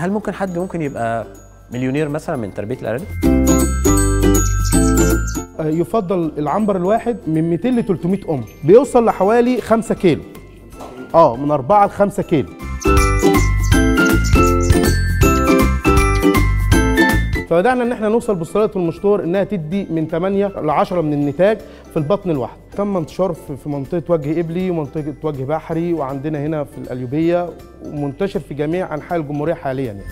هل ممكن حد ممكن يبقى مليونير مثلا من تربيه الارانب آه، يفضل العنبر الواحد من 200 ل 300 ام بيوصل لحوالي 5 كيلو اه من 4 ل 5 كيلو فبدانا ان احنا نوصل بالسلالة المشطور انها تدي من 8 ل 10 من النتاج في البطن الواحد تم انتشار في في منطقه وجه قبلي ومنطقه وجه بحري وعندنا هنا في القليوبيه ومنتشر في جميع انحاء الجمهوريه حاليا يعني.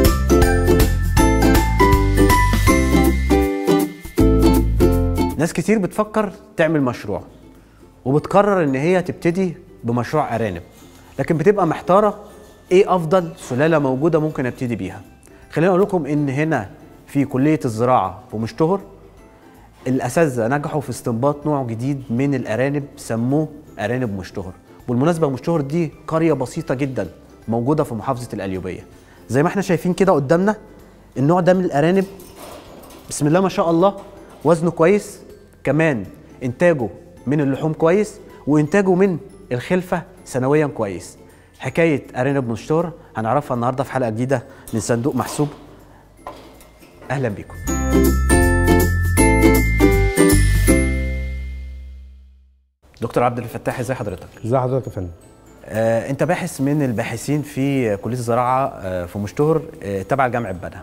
ناس كتير بتفكر تعمل مشروع وبتقرر ان هي تبتدي بمشروع ارانب لكن بتبقى محتاره ايه افضل سلاله موجوده ممكن ابتدي بيها خليني اقول لكم ان هنا في كليه الزراعه في مشتهر الاساتذه نجحوا في استنباط نوع جديد من الارانب سموه ارانب مشتهر بالمناسبه مشتهر دي قريه بسيطه جدا موجوده في محافظه القليوبيه زي ما احنا شايفين كده قدامنا النوع ده من الارانب بسم الله ما شاء الله وزنه كويس كمان انتاجه من اللحوم كويس وانتاجه من الخلفه سنويا كويس حكايه ارانب مشتهر هنعرفها النهارده في حلقه جديده من صندوق محسوب اهلا بيكم دكتور عبد الفتاح ازي حضرتك ازي حضرتك يا فندم آه، انت باحث من الباحثين في كليه الزراعه آه، في مشتهر آه، تبع جامعه بنها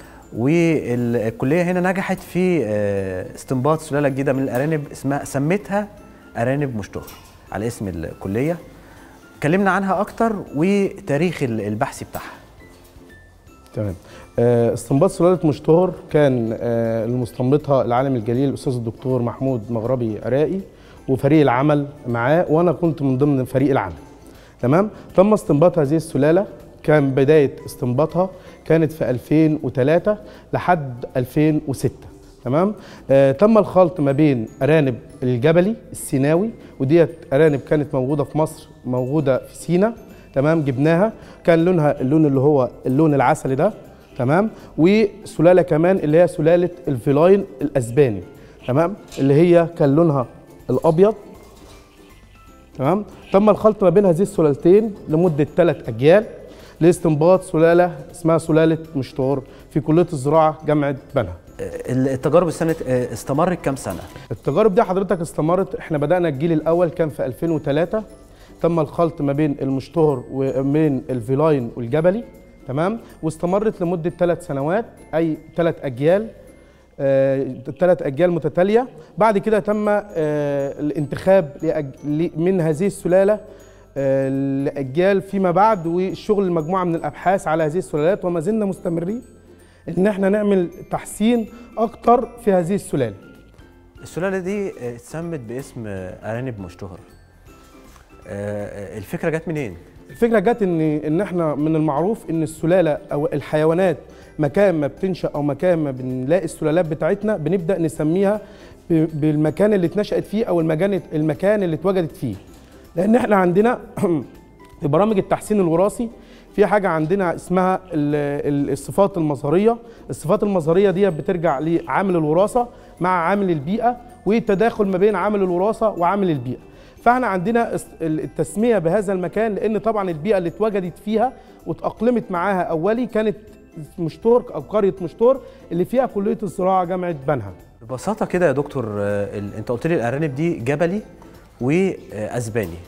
والكليه هنا نجحت في آه، استنباط سلاله جديده من الارانب اسمها سميتها ارانب مشتهر على اسم الكليه كلمنا عنها اكتر وتاريخ ال- البحث بتاعها تمام آه، استنباط سلاله مشتهر كان آه، اللي مستنبطها العالم الجليل الاستاذ الدكتور محمود مغربي عراقي وفريق العمل معاه وانا كنت من ضمن فريق العمل تمام تم استنباط هذه السلاله كان بدايه استنباطها كانت في 2003 لحد 2006 تمام آه تم الخلط ما بين ارانب الجبلي السيناوي وديت ارانب كانت موجوده في مصر موجوده في سينا تمام جبناها كان لونها اللون اللي هو اللون العسلي ده تمام وسلاله كمان اللي هي سلاله الفيلاين الاسباني تمام اللي هي كان لونها الابيض تمام تم الخلط ما بين هذه السلالتين لمده ثلاث اجيال لاستنباط سلاله اسمها سلاله مشتور في كليه الزراعه جامعه بنها آه، التجارب السنه آه، استمرت كام سنه التجارب دي حضرتك استمرت احنا بدأنا الجيل الأول كان في 2003 تم الخلط ما بين المشتهر ومن الفيلاين والجبلي تمام واستمرت لمدة ثلاث سنوات أي ثلاث أجيال ثلاث أجيال متتالية بعد كده تم آه، الانتخاب لأج- ل- من هذه السلالة آه، لأجيال فيما بعد وشغل مجموعة من الأبحاث على هذه السلالات وما زلنا مستمرين إن احنا نعمل تحسين أكتر في هذه السلالة السلاله دي آه، اتسمت باسم آه، ارانب مشتهر آه، آه، الفكره جت منين الفكره جت ان ان احنا من المعروف ان السلاله او الحيوانات مكان ما بتنشا او مكان ما بنلاقي السلالات بتاعتنا بنبدا نسميها ب- بالمكان اللي اتنشات فيه او المكان المكان اللي اتوجدت فيه لان احنا عندنا في برامج التحسين الوراثي في حاجه عندنا اسمها ال- ال- الصفات المظهريه الصفات المظهريه دي بترجع لعامل الوراثه مع عامل البيئه والتداخل ما بين عامل الوراثه وعامل البيئه فاحنا عندنا است- التسميه بهذا المكان لان طبعا البيئه اللي اتوجدت فيها وتاقلمت معاها اولي كانت مشتور او قريه مشتور اللي فيها كليه الزراعه جامعه بنها ببساطه كده يا دكتور آه، ال- انت قلت لي الارانب دي جبلي واسباني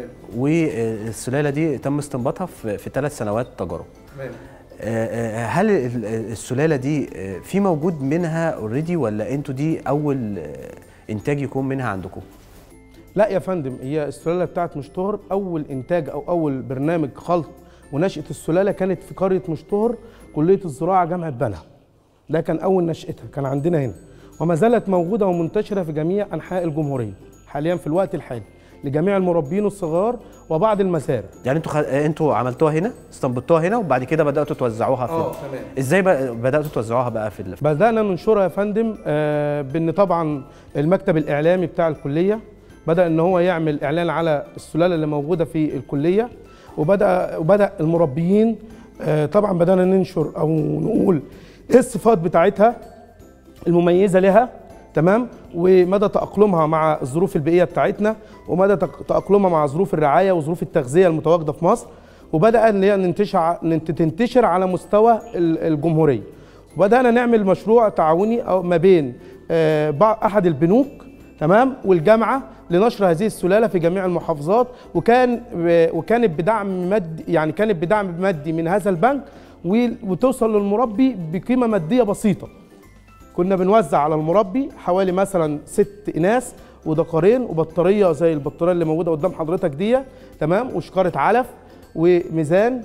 والسلاله دي تم استنباطها في في ثلاث سنوات تجارب آه، آه، هل ال- السلاله دي آه، في موجود منها اوريدي ولا انتوا دي اول آه، انتاج يكون منها عندكم لا يا فندم هي السلاله بتاعت مشتهر اول انتاج او اول برنامج خلط ونشاه السلاله كانت في قريه مشتهر كليه الزراعه جامعه بنها ده كان اول نشاتها كان عندنا هنا وما زالت موجوده ومنتشره في جميع انحاء الجمهوريه حاليا في الوقت الحالي لجميع المربين الصغار وبعض المزارع يعني انتوا خ... آه، انتوا عملتوها هنا استنبطوها هنا وبعد كده بداتوا توزعوها في اه، تمام. ازاي بقى بداتوا توزعوها بقى في ال... بدأنا ننشرها يا فندم آه، بأن طبعا المكتب الإعلامي بتاع الكلية بدأ أن هو يعمل إعلان على السلالة اللي موجودة في الكلية وبدأ وبدأ المربيين آه، طبعا بدأنا ننشر أو نقول إيه الصفات بتاعتها المميزة لها تمام ومدى تأقلمها مع الظروف البيئية بتاعتنا ومدى تق- تأقلمها مع ظروف الرعاية وظروف التغذية المتواجدة في مصر وبدا ان هي ننتشر إن تنتشر على مستوى ال- الجمهوريه وبدانا نعمل مشروع تعاوني أو ما بين آه، بعض احد البنوك تمام والجامعه لنشر هذه السلاله في جميع المحافظات وكان وكانت بدعم مادي يعني كانت بدعم مادي من هذا البنك و- وتوصل للمربي بقيمه ماديه بسيطه كنا بنوزع على المربي حوالي مثلا ست اناث ودقرين وبطاريه زي البطاريه اللي موجوده قدام حضرتك دي تمام وشكاره علف وميزان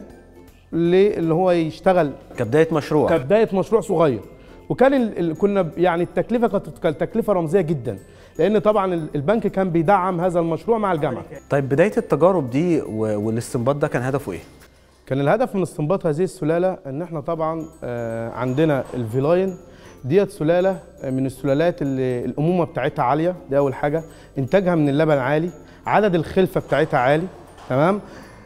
ل- اللي هو يشتغل كبدايه مشروع كبدايه مشروع صغير وكان ال... ال- كنا ب- يعني التكلفه كانت كانت تكلفه رمزيه جدا لان طبعا ال- البنك كان بيدعم هذا المشروع مع الجامعه طيب بدايه التجارب دي و- والاستنباط ده كان هدفه ايه كان الهدف من استنباط هذه السلاله ان احنا طبعا آه، عندنا الفيلاين ديت سلاله من السلالات اللي الامومه بتاعتها عاليه دي اول حاجه انتاجها من اللبن عالي عدد الخلفه بتاعتها عالي تمام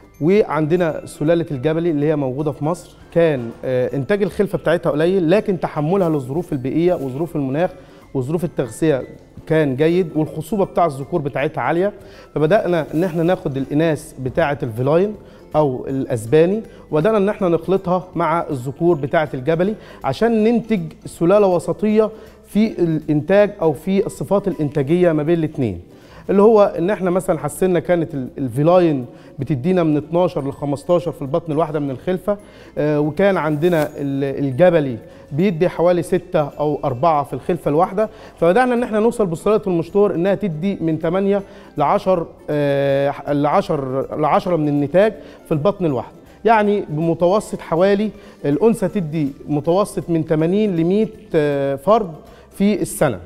وعندنا سلاله الجبلي اللي هي موجوده في مصر كان آه، انتاج الخلفه بتاعتها قليل لكن تحملها للظروف البيئيه وظروف المناخ وظروف التغذيه كان جيد والخصوبه بتاع الذكور بتاعتها عاليه فبدانا ان احنا ناخد الاناث بتاعه الفيلاين او الاسباني وبدانا ان احنا نخلطها مع الذكور بتاعه الجبلي عشان ننتج سلاله وسطيه في الانتاج او في الصفات الانتاجيه ما بين الاثنين اللي هو ان احنا مثلا حسنا كانت ال- الفيلاين بتدينا من 12 ل 15 في البطن الواحده من الخلفه آه، وكان عندنا ل- الجبلي بيدي حوالي 6 او 4 في الخلفه الواحده فبدانا ان احنا نوصل بسلاله المشطور انها تدي من 8 ل 10 ل 10 ل 10 من النتاج في البطن الواحده يعني بمتوسط حوالي الانثى تدي متوسط من 80 ل 100 آه، فرد في السنه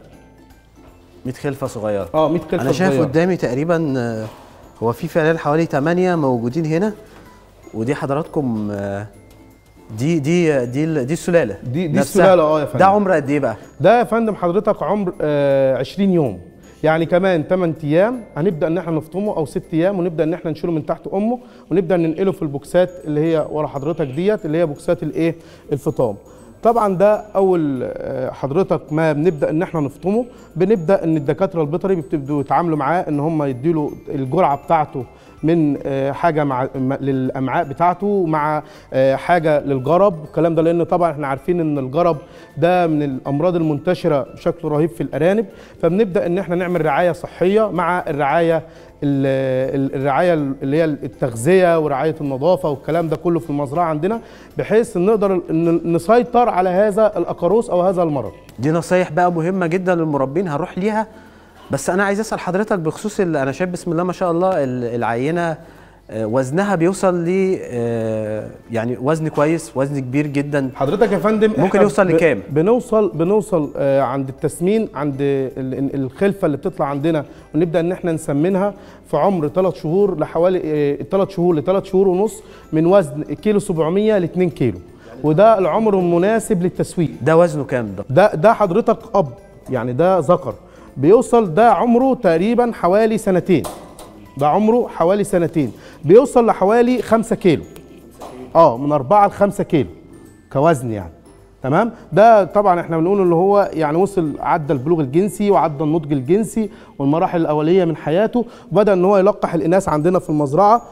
100 خلفه صغيره اه 100 خلفه انا شايف صغيرة. قدامي تقريبا آه، هو في فعلا حوالي 8 موجودين هنا ودي حضراتكم آه، دي دي دي ال- دي السلاله دي- دي نفسها. السلالة، آه يا فندم. ده عمر قد ايه بقى ده يا فندم حضرتك عمر آه 20 يوم يعني كمان 8 ايام هنبدا ان احنا نفطمه او 6 ايام ونبدا ان احنا نشيله من تحت امه ونبدا ننقله في البوكسات اللي هي ورا حضرتك ديت اللي هي بوكسات الايه الفطام طبعا ده اول آه، حضرتك ما بنبدا ان احنا نفطمه بنبدا ان الدكاتره البيطري بيبتدوا يتعاملوا معاه ان هم يديله الجرعه بتاعته من آه، حاجه مع م- للامعاء بتاعته مع آه، حاجه للجرب الكلام ده لان طبعا احنا عارفين ان الجرب ده من الامراض المنتشره بشكل رهيب في الارانب فبنبدا ان احنا نعمل رعايه صحيه مع الرعايه ال- ال- الرعايه اللي هي التغذيه ورعايه النظافه والكلام ده كله في المزرعه عندنا بحيث ان نقدر ان نسيطر على هذا الاقاروس او هذا المرض دي نصايح بقى مهمه جدا للمربين هنروح ليها بس انا عايز اسال حضرتك بخصوص ال- انا شايف بسم الله ما شاء الله ال- العينه آه، وزنها بيوصل ل آه، يعني وزن كويس وزن كبير جدا حضرتك يا فندم ممكن إحنا يوصل ب- لكام؟ بنوصل بنوصل آه، عند التسمين عند ال- ال- الخلفه اللي بتطلع عندنا ونبدا ان احنا نسمنها في عمر 3 شهور لحوالي 3 شهور ل 3 شهور ونص من وزن كيلو 700 ل 2 كيلو وده العمر المناسب للتسويق ده وزنه كام ده ده ده حضرتك اب يعني ده ذكر بيوصل ده عمره تقريبا حوالي سنتين ده عمره حوالي سنتين بيوصل لحوالي 5 كيلو اه من 4 ل 5 كيلو كوزن يعني تمام ده طبعا احنا بنقول اللي هو يعني وصل عدى البلوغ الجنسي وعدى النضج الجنسي والمراحل الاوليه من حياته وبدا ان هو يلقح الاناث عندنا في المزرعه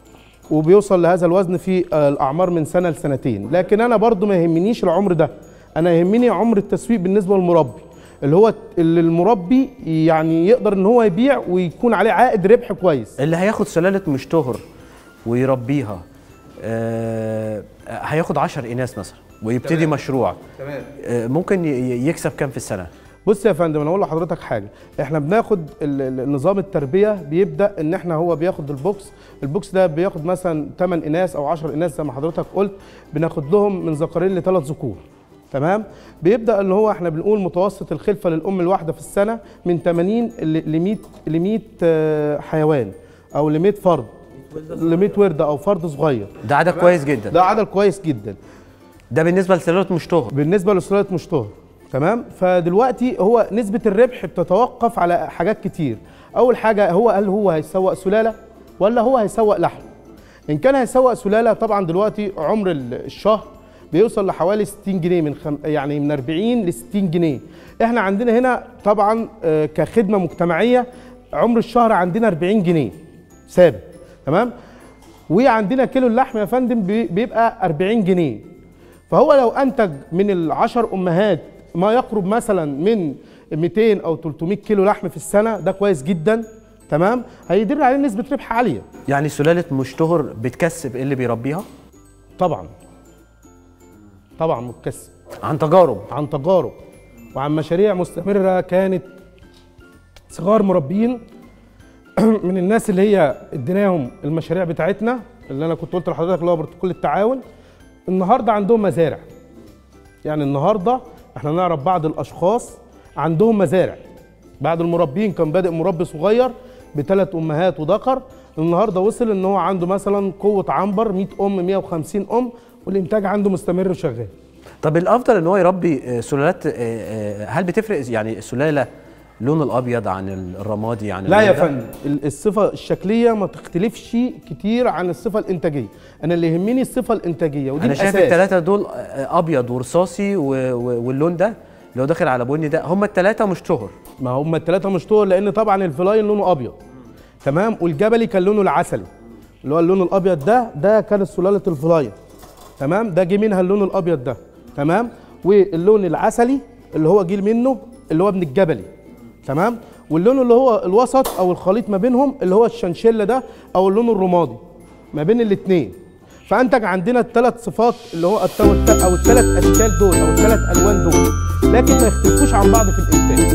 وبيوصل لهذا الوزن في آه، الاعمار من سنه لسنتين لكن انا برضو ما يهمنيش العمر ده انا يهمني عمر التسويق بالنسبه للمربي اللي هو اللي المربي يعني يقدر ان هو يبيع ويكون عليه عائد ربح كويس اللي هياخد سلاله مشتهر ويربيها آه هياخد 10 اناث مثلا ويبتدي تمام. مشروع تمام آه ممكن ي- يكسب كام في السنه بص يا فندم انا اقول لحضرتك حاجه احنا بناخد ال- ال- نظام التربيه بيبدا ان احنا هو بياخد البوكس البوكس ده بياخد مثلا 8 اناث او 10 اناث زي ما حضرتك قلت بناخد لهم من ذكرين لثلاث ذكور تمام بيبدا ان هو احنا بنقول متوسط الخلفه للام الواحده في السنه من 80 ل 100 ل 100 آه، حيوان او ل 100 فرد ل 100 ورده او فرد صغير ده عدد كويس جدا ده عدد كويس جدا ده بالنسبه لسلاله مشتهر بالنسبه لسلاله مشتهر تمام فدلوقتي هو نسبه الربح بتتوقف على حاجات كتير اول حاجه هو هل هو هيسوق سلاله ولا هو هيسوق لحم ان كان هيسوق سلاله طبعا دلوقتي عمر ال- الشهر بيوصل لحوالي 60 جنيه من خم... يعني من 40 ل 60 جنيه احنا عندنا هنا طبعا آه، كخدمه مجتمعيه عمر الشهر عندنا 40 جنيه ثابت تمام وعندنا كيلو اللحم يا فندم بي- بيبقى 40 جنيه فهو لو انتج من العشر امهات ما يقرب مثلا من 200 او 300 كيلو لحم في السنه ده كويس جدا تمام هيدر عليه نسبه ربح عاليه يعني سلاله مشتهر بتكسب اللي بيربيها طبعا طبعا متكسب عن تجارب عن تجارب وعن مشاريع مستمره كانت صغار مربين من الناس اللي هي اديناهم المشاريع بتاعتنا اللي انا كنت قلت لحضرتك اللي هو بروتوكول التعاون النهارده عندهم مزارع يعني النهارده احنا نعرف بعض الاشخاص عندهم مزارع بعض المربين كان بادئ مربي صغير بثلاث امهات وذكر النهارده وصل ان هو عنده مثلا قوه عنبر 100 ام 150 ام والانتاج عنده مستمر وشغال طب الافضل ان هو يربي آه، سلالات آه، آه، هل بتفرق يعني السلاله لون الابيض عن الرمادي عن لا يا اللون ده؟ فندم ال- الصفه الشكليه ما تختلفش كتير عن الصفه الانتاجيه انا اللي يهمني الصفه الانتاجيه ودي انا شايف الاساس الثلاثه دول آه، ابيض ورصاصي و- و- واللون ده لو داخل على بني ده هم الثلاثه مشتهر ما هم الثلاثه مش طول لان طبعا الفلاين لونه ابيض تمام والجبلي كان لونه العسلي اللي هو اللون الابيض ده ده كانت سلاله الفلاين تمام ده جه منها اللون الابيض ده تمام واللون العسلي اللي هو جه منه اللي هو ابن الجبلي تمام واللون اللي هو الوسط او الخليط ما بينهم اللي هو الشنشله ده او اللون الرمادي ما بين الاثنين فانتج عندنا الثلاث صفات اللي هو الت- او الت- أو الثلاث اشكال دول او الثلاث الوان دول لكن ما يختلفوش عن بعض في الانتاج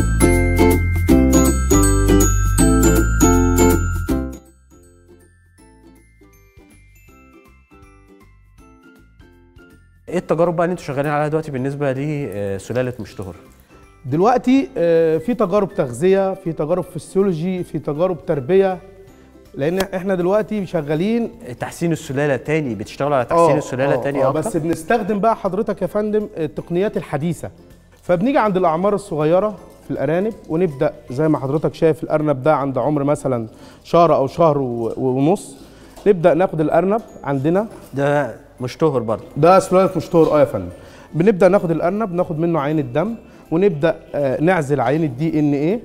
ايه التجارب بقى اللي انتوا شغالين عليها دلوقتي بالنسبه لسلاله مشتهر دلوقتي آه، في تجارب تغذيه في تجارب فسيولوجي في تجارب تربيه لان احنا دلوقتي شغالين تحسين السلاله تاني بتشتغلوا على تحسين آه، السلاله آه، تاني آه، اكتر بس بنستخدم بقى حضرتك يا فندم التقنيات الحديثه فبنيجي عند الاعمار الصغيره في الارانب ونبدا زي ما حضرتك شايف الارنب ده عند عمر مثلا شهر او شهر و- ونص نبدا ناخد الارنب عندنا ده مشتهر برضه ده سلاله مشتهر اه يا فندم بنبدا ناخد الارنب ناخد منه عين الدم ونبدا آه، نعزل عين الدي ان ايه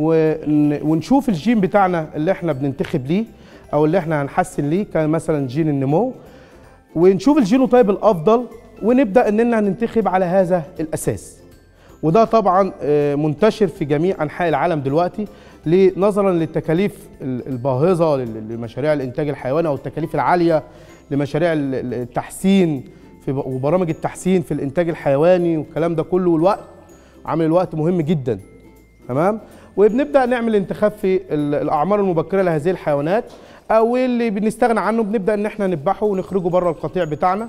ونشوف الجين بتاعنا اللي احنا بننتخب ليه او اللي احنا هنحسن ليه كان مثلا جين النمو ونشوف الجينوتايب الافضل ونبدا اننا ننتخب على هذا الاساس وده طبعا آه، منتشر في جميع انحاء العالم دلوقتي ليه؟ نظرا للتكاليف ال- الباهظه لل- لمشاريع الانتاج الحيواني او التكاليف العاليه لمشاريع ال- ال- التحسين في ب- وبرامج التحسين في الانتاج الحيواني والكلام ده كله والوقت عامل الوقت مهم جدا تمام وبنبدا نعمل انتخاب في ال- الاعمار المبكره لهذه الحيوانات او اللي بنستغنى عنه بنبدا ان احنا نذبحه ونخرجه بره القطيع بتاعنا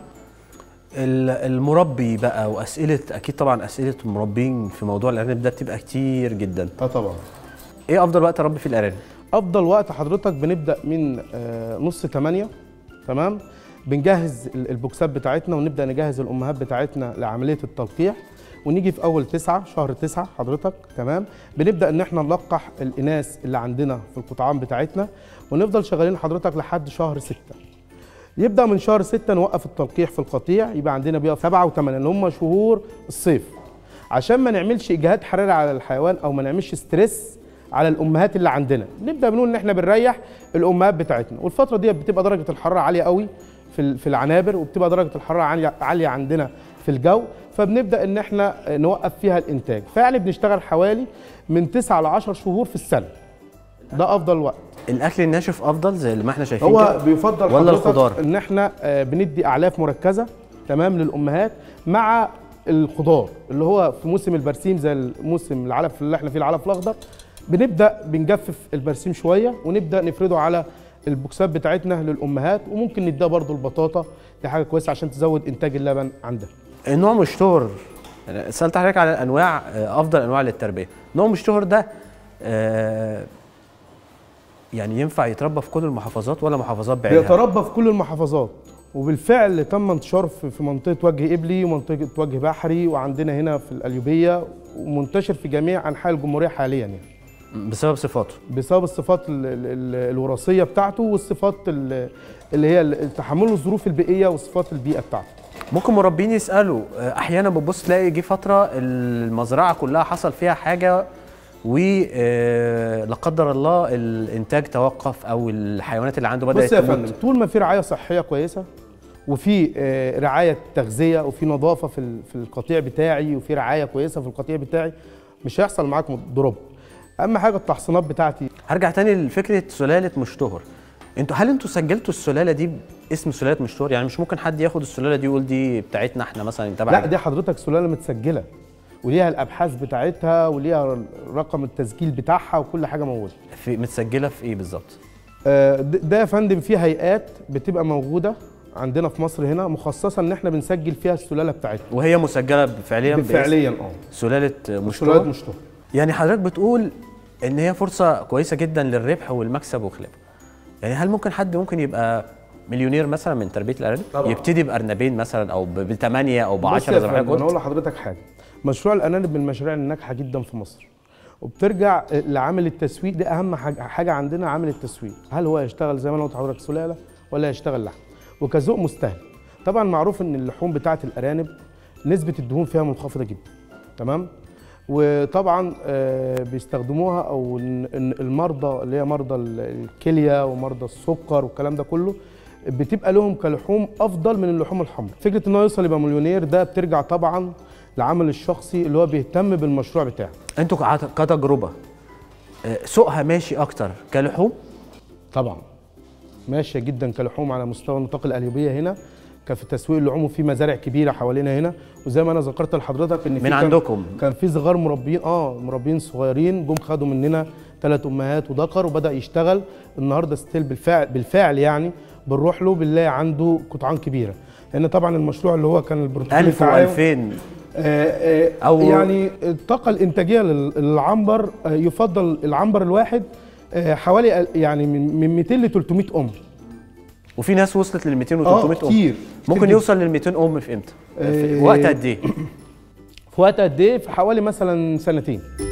ال- المربي بقى واسئله اكيد طبعا اسئله المربين في موضوع الارانب ده بتبقى كتير جدا اه طبعا ايه افضل وقت اربي فيه الارانب افضل وقت حضرتك بنبدا من آه، نص 8 تمام بنجهز ال- البوكسات بتاعتنا ونبدا نجهز الامهات بتاعتنا لعمليه التلقيح ونيجي في اول تسعة شهر تسعة حضرتك تمام بنبدا ان احنا نلقح الاناث اللي عندنا في القطعان بتاعتنا ونفضل شغالين حضرتك لحد شهر ستة يبدا من شهر ستة نوقف التلقيح في القطيع يبقى عندنا بيقى سبعة وثمانية اللي هم شهور الصيف عشان ما نعملش اجهاد حراري على الحيوان او ما نعملش ستريس على الامهات اللي عندنا نبدا بنقول ان احنا بنريح الامهات بتاعتنا والفتره دي بتبقى درجه الحراره عاليه قوي في ال- في العنابر وبتبقى درجه الحراره عاليه عاليه عندنا في الجو فبنبدا ان احنا نوقف فيها الانتاج فيعني بنشتغل حوالي من 9 ل 10 شهور في السنه ده افضل وقت الاكل الناشف افضل زي ما احنا شايفين هو كده؟ بيفضل ولا حضرتك الخضار ان احنا آه، بندي اعلاف مركزه تمام للامهات مع الخضار اللي هو في موسم البرسيم زي الموسم العلف اللي احنا فيه العلف الاخضر بنبدا بنجفف البرسيم شويه ونبدا نفرده على البوكسات بتاعتنا للامهات وممكن نديها برضو البطاطا دي حاجه كويسه عشان تزود انتاج اللبن عندها النوع مشتهر أنا سالت حضرتك على انواع آه، افضل انواع للتربيه نوع مشتهر ده آه، يعني ينفع يتربى في كل المحافظات ولا محافظات بعينها بيتربى في كل المحافظات وبالفعل تم انتشاره في في منطقه وجه قبلي ومنطقه وجه بحري وعندنا هنا في القليوبيه ومنتشر في جميع انحاء الجمهوريه حاليا يعني بسبب صفاته بسبب الصفات ال- ال- ال- الوراثيه بتاعته والصفات ال- اللي هي ال- تحمله الظروف البيئيه وصفات البيئه بتاعته ممكن مربين يسالوا آه، احيانا بتبص تلاقي جه فتره المزرعه كلها حصل فيها حاجه ولا قدر الله الانتاج توقف او الحيوانات اللي عنده بدات بص يا تموت. فندم طول ما في رعايه صحيه كويسه وفي آه، رعايه تغذيه وفي نظافه في ال- في القطيع بتاعي وفي رعايه كويسه في القطيع بتاعي مش هيحصل معاك دروب اهم حاجه التحصينات بتاعتي هرجع تاني لفكره سلاله مشتهر انتوا هل انتوا سجلتوا السلاله دي باسم سلاله مشتهر يعني مش ممكن حد ياخد السلاله دي ويقول دي بتاعتنا احنا مثلا تبع لا دي حضرتك سلاله متسجله وليها الابحاث بتاعتها وليها رقم التسجيل بتاعها وكل حاجه موجوده في متسجله في ايه بالظبط آه، ده ده يا فندم في هيئات بتبقى موجوده عندنا في مصر هنا مخصصه ان احنا بنسجل فيها السلاله بتاعتها وهي مسجله فعليا باسم فعليا اه سلاله سلاله مشتهر مشتهر يعني حضرتك بتقول ان هي فرصه كويسه جدا للربح والمكسب وخلافه يعني هل ممكن حد ممكن يبقى مليونير مثلا من تربيه الارانب طبعاً. يبتدي بارنبين مثلا او بثمانيه او ب بص 10 يا زي ما حضرتك فندم، انا قلت اقول لحضرتك حاجه مشروع الارانب من المشاريع الناجحه جدا في مصر وبترجع لعامل التسويق ده اهم حاجه حاجه عندنا عامل التسويق هل هو يشتغل زي ما انا قلت لحضرتك سلاله ولا يشتغل لحم وكذوق مستهلك طبعا معروف ان اللحوم بتاعه الارانب نسبه الدهون فيها منخفضه جدا تمام وطبعا آه، بيستخدموها او إن- إن المرضى اللي هي مرضى ال- الكليه ومرضى السكر والكلام ده كله بتبقى لهم كلحوم افضل من اللحوم الحمراء فكره ان هو يوصل يبقى مليونير ده بترجع طبعا لعمل الشخصي اللي هو بيهتم بالمشروع بتاعه انتوا كعت- كتجربه آه، سوقها ماشي اكتر كلحوم طبعا ماشيه جدا كلحوم على مستوى نطاق القليوبيه هنا كان في تسويق اللحوم وفي مزارع كبيره حوالينا هنا وزي ما انا ذكرت لحضرتك ان في من كان- عندكم. كان في صغار مربين اه مربين صغيرين جم خدوا مننا ثلاث امهات وذكر وبدا يشتغل النهارده ستيل بالفعل بالفعل يعني بنروح له بنلاقي عنده قطعان كبيره لان طبعا المشروع اللي هو كان البروتوكول 1000 التعاون- و2000 آه، آه، أو- يعني الطاقة الإنتاجية لل- للعنبر آه، يفضل العنبر الواحد آه، حوالي ال- يعني من من 200 ل 300 أم وفي ناس وصلت لل 200 و اه 300 ام كتير ممكن كتير يوصل لل 200 ام في امتى؟ في آه، وقت قد ايه؟ في وقت قد إيه؟ في حوالي مثلا سنتين